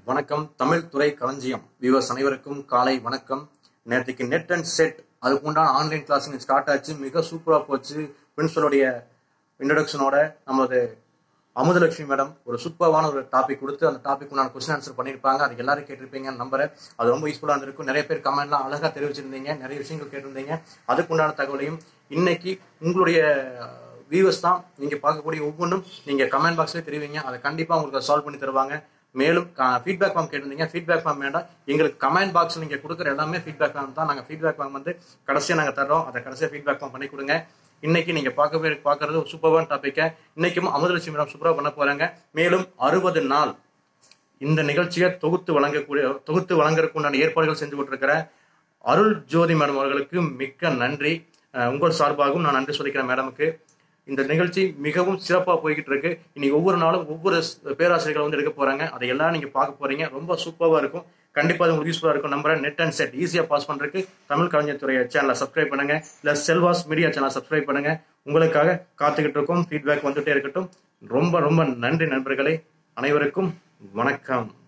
வணக்கம் தமிழ் துறை களஞ்சியம் வியூவர்ஸ் அனைவருக்கும் காலை வணக்கம் நேற்றுக்கு நெட் அண்ட் செட் அதுக்கு உண்டான ஆன்லைன் கிளாஸ் ஸ்டார்ட் ஆச்சு மிக சூப்பராக போச்சு பிரின்சிபலுடைய இன்ட்ரடக்ஷனோட நமது அமுதலட்சுமி மேடம் ஒரு சூப்பரான ஒரு டாபிக் கொடுத்து அந்த டாபிக் உண்டான கொஸ்டின் ஆன்சர் பண்ணியிருப்பாங்க அது எல்லாரும் கேட்டிருப்பீங்கன்னு நம்புறேன் அது ரொம்ப யூஸ்ஃபுல்லாக இருந்திருக்கும் நிறைய பேர் கமெண்ட்லாம் அழகாக தெரிவிச்சிருந்தீங்க நிறைய விஷயங்கள் கேட்டிருந்தீங்க அதுக்கு உண்டான தகவலையும் இன்னைக்கு உங்களுடைய வியூவர்ஸ் தான் நீங்க பார்க்கக்கூடிய ஒவ்வொன்றும் நீங்க கமெண்ட் பாக்ஸ்ல தெரிவிங்க அதை கண்டிப்பா உங்களுக்கு சால்வ் பண்ணி தருவாங்க மேலும் ஃபீட்பேக் ஃபார்ம் கேட்டிருந்தீங்க ஃபீட்பேக் ஃபார்ம் வேண்டாம் எங்களுக்கு கமெண்ட் பாக்ஸ் நீங்க கொடுக்குற எல்லாமே ஃபீட்பேக் ஃபார்ம் தான் நாங்க ஃபீட்பேக் ஃபார்ம் வந்து கடைசியா நாங்க தர்றோம் அதை கடைசியா ஃபீட்பேக் ஃபார்ம் பண்ணி கொடுங்க இன்னைக்கு நீங்க பார்க்கவே பார்க்கறது ஒரு சூப்பரான டாபிக்கை இன்னைக்கும் அமுதலட்சுமி மேடம் சூப்பரா பண்ண போறாங்க மேலும் அறுபது நாள் இந்த நிகழ்ச்சியை தொகுத்து வழங்கக்கூடிய தொகுத்து வழங்குறதுக்கு உண்டான ஏற்பாடுகள் செஞ்சு கொண்டிருக்கிற அருள் ஜோதி மேடம் அவர்களுக்கு மிக்க நன்றி அஹ் உங்கள் சார்பாகவும் நான் நன்றி சொல்லிக்கிறேன் மேடமுக்கு இந்த நிகழ்ச்சி மிகவும் சிறப்பாக போய்கிட்டு இருக்கு இன்னைக்கு ஒவ்வொரு நாளும் ஒவ்வொரு ஸ்- பேராசிரியர்கள் வந்து எடுக்க போறாங்க அதை எல்லாம் நீங்க பார்க்க போறீங்க ரொம்ப சூப்பராக இருக்கும் கண்டிப்பா அது உங்களுக்கு யூஸ்ஃபுல்லாக இருக்கும் நம்புறேன் நெட் அண்ட் செட் ஈஸியாக பாஸ் பண்றதுக்கு தமிழ் கலைஞர் சேனலை சப்ஸ்கிரைப் பண்ணுங்க இல்ல செல்வாஸ் மீடியா சேனலை சப்ஸ்கிரைப் பண்ணுங்க உங்களுக்காக காத்துக்கிட்டு இருக்கோம் ஃபீட்பேக் வந்துட்டே இருக்கட்டும் ரொம்ப ரொம்ப நன்றி நண்பர்களே அனைவருக்கும் வணக்கம்